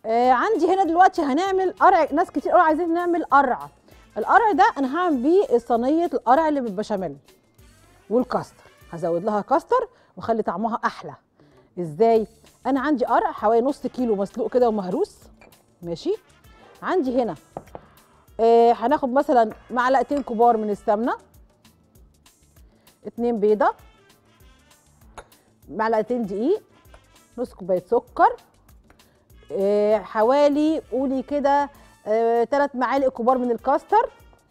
آه عندي هنا دلوقتي هنعمل قرع ناس كتير قوي عايزين نعمل قرع القرع ده انا هعمل بيه صينيه القرع اللي بالبشاميل والكاستر هزود لها كاستر واخلي طعمها احلى ازاي انا عندي قرع حوالي نص كيلو مسلوق كده ومهروس ماشي عندي هنا آه هناخد مثلا معلقتين كبار من السمنه اتنين بيضه معلقتين دقيق نص كوبايه سكر آه حوالي قولي كده ثلاث آه معالق كبار من الكاستر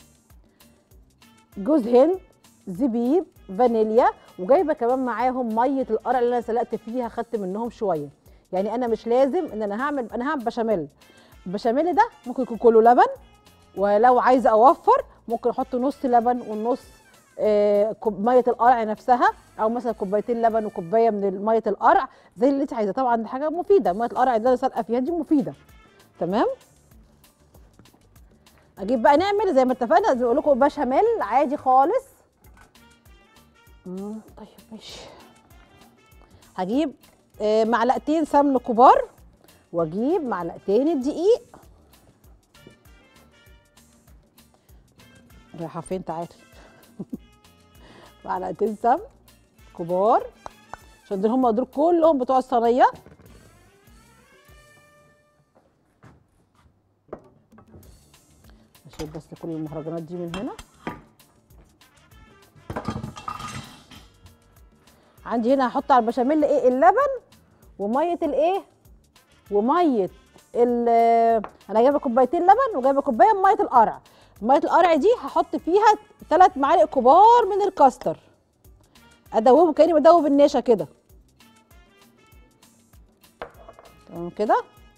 جوز هند زبيب فانيليا وجايبه كمان معاهم ميه القرع اللي انا سلقت فيها خدت منهم شويه يعني انا مش لازم ان انا هعمل انا هعمل بشاميل البشاميل ده ممكن يكون كله لبن ولو عايزه اوفر ممكن احط نص لبن والنص آه ميه القرع نفسها او مثلا كوبايتين لبن وكوبايه من ميه القرع زي اللي انت عايزه طبعا دي حاجه مفيده ميه القرع اللي انا سالقه فيها دي مفيده تمام اجيب بقى نعمل زي ما اتفقنا زي ما بقول لكم بشاميل عادي خالص مم، طيب ماشي هجيب آه معلقتين سمن كبار واجيب معلقتين الدقيق رايحه فين تعالي معلقتين سمن كبار عشان دول هم دول كلهم بتوع الصينيه اشيل بس كل المهرجانات دي من هنا عندي هنا هحط على البشاميل ايه اللبن وميه الايه وميه ال انا جايبه كوبايتين لبن وجايبه كوبايه من ميه القرع ميه القرع دي هحط فيها ثلاث معالق كبار من الكاستر ادوبه كاني بدوب النشا كده تمام كده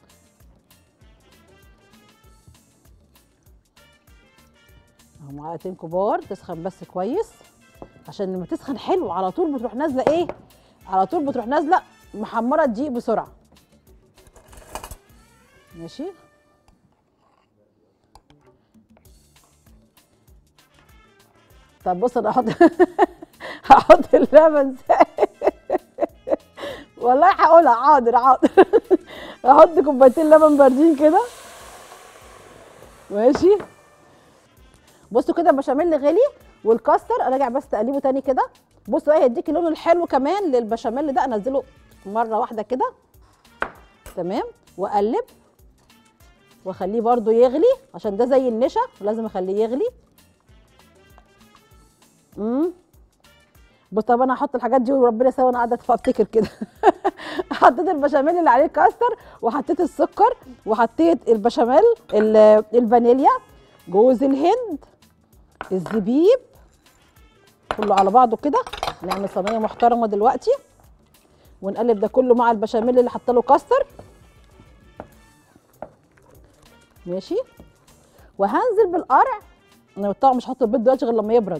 اهو معلقتين كبار تسخن بس كويس عشان لما تسخن حلو على طول بتروح نازله ايه على طول بتروح نازله محمره الدقيق بسرعه ماشي طب بص انا هحط هحط اللبن والله هقولها حاضر حاضر هحط كوبايتين لبن باردين كده ماشي بصوا كده البشاميل غلي والكاستر راجع بس تقليبه تاني كده بصوا ايه هيديكي اللون الحلو كمان للبشاميل ده انزله مره واحده كده تمام واقلب واخليه برده يغلي عشان ده زي النشا ولازم اخليه يغلي امم بص طب انا هحط الحاجات دي وربنا يسوي انا قاعده افتكر كده حطيت البشاميل اللي عليه كاستر وحطيت السكر وحطيت البشاميل الفانيليا جوز الهند الزبيب كله على بعضه كده نعمل صينيه محترمه دلوقتي ونقلب ده كله مع البشاميل اللي حاطه له كاستر ماشي وهنزل بالقرع انا طبعا مش هحط البيض دلوقتي غير لما يبرد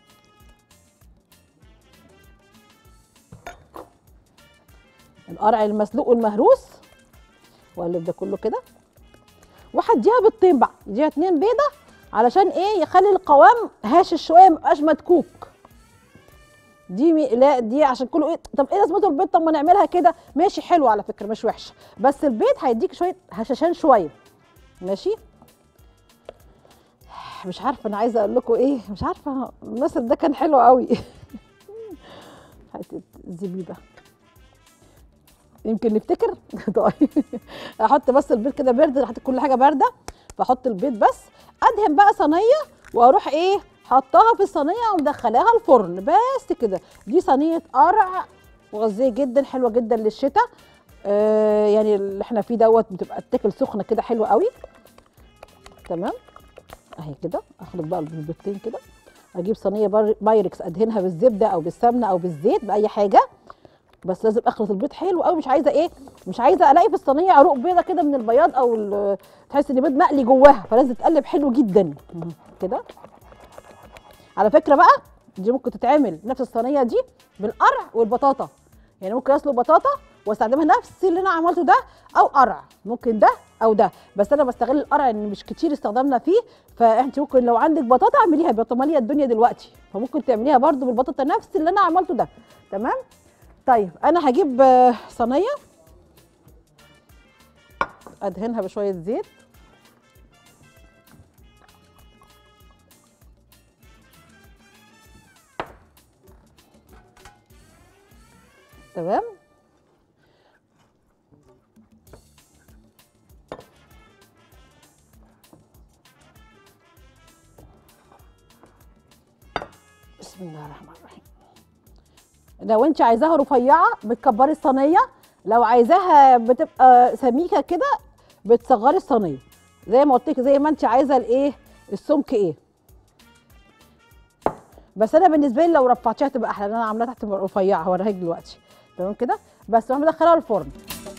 القرع المسلوق والمهروس واقلب ده كله كده وهديها بالطين بقى اديها اتنين بيضه علشان ايه يخلي القوام هاشش شويه ميبقاش مدكوك دي مي... لا دي عشان كله ايه طب ايه لازمته البيض طب ما نعملها كده ماشي حلو على فكره مش وحشه بس البيض هيديك شويه هشاشان شويه ماشي مش عارفه انا عايزه اقول لكم ايه مش عارفه المثل ده كان حلو قوي حته زبيبه يمكن نفتكر طيب احط بس البيض كده برد احط كل حاجه بارده فاحط البيض بس ادهن بقى صينيه واروح ايه حطها في الصينيه ومدخلاها الفرن بس كده دي صينيه قرع مغذيه جدا حلوه جدا للشتاء آه يعني اللي احنا فيه دوت بتبقى تاكل سخنه كده حلوه قوي تمام اهي كده اخلط بقى البيضتين كده اجيب صينيه بايركس ادهنها بالزبده او بالسمنه او بالزيت باي حاجه بس لازم اخلط البيض حلو قوي مش عايزه ايه مش عايزه الاقي في الصينيه عروق بيضه كده من البياض او تحس ان بيض مقلي جواها فلازم تقلب حلو جدا كده على فكره بقى دي ممكن تتعمل نفس الصينيه دي بالقرع والبطاطا يعني ممكن اسلق بطاطا واستخدمها نفس اللي انا عملته ده او قرع ممكن ده او ده بس انا بستغل القرع ان مش كتير استخدامنا فيه فانت ممكن لو عندك بطاطا اعمليها بطاطا الدنيا دلوقتي فممكن تعمليها برده بالبطاطا نفس اللي انا عملته ده تمام طيب انا هجيب صينيه ادهنها بشويه زيت تمام بسم الله الرحمن الرحيم لو انت عايزاها رفيعه بتكبري الصينيه لو عايزاها بتبقى سميكه كده بتصغري الصينيه زي ما قلت لك زي ما انت عايزه الايه السمك ايه بس انا بالنسبه لي لو رفعتيها تبقى احلى لأن انا عاملاها تحت رفيعه هوريها لك دلوقتي تمام كده بس انا مدخلها الفرن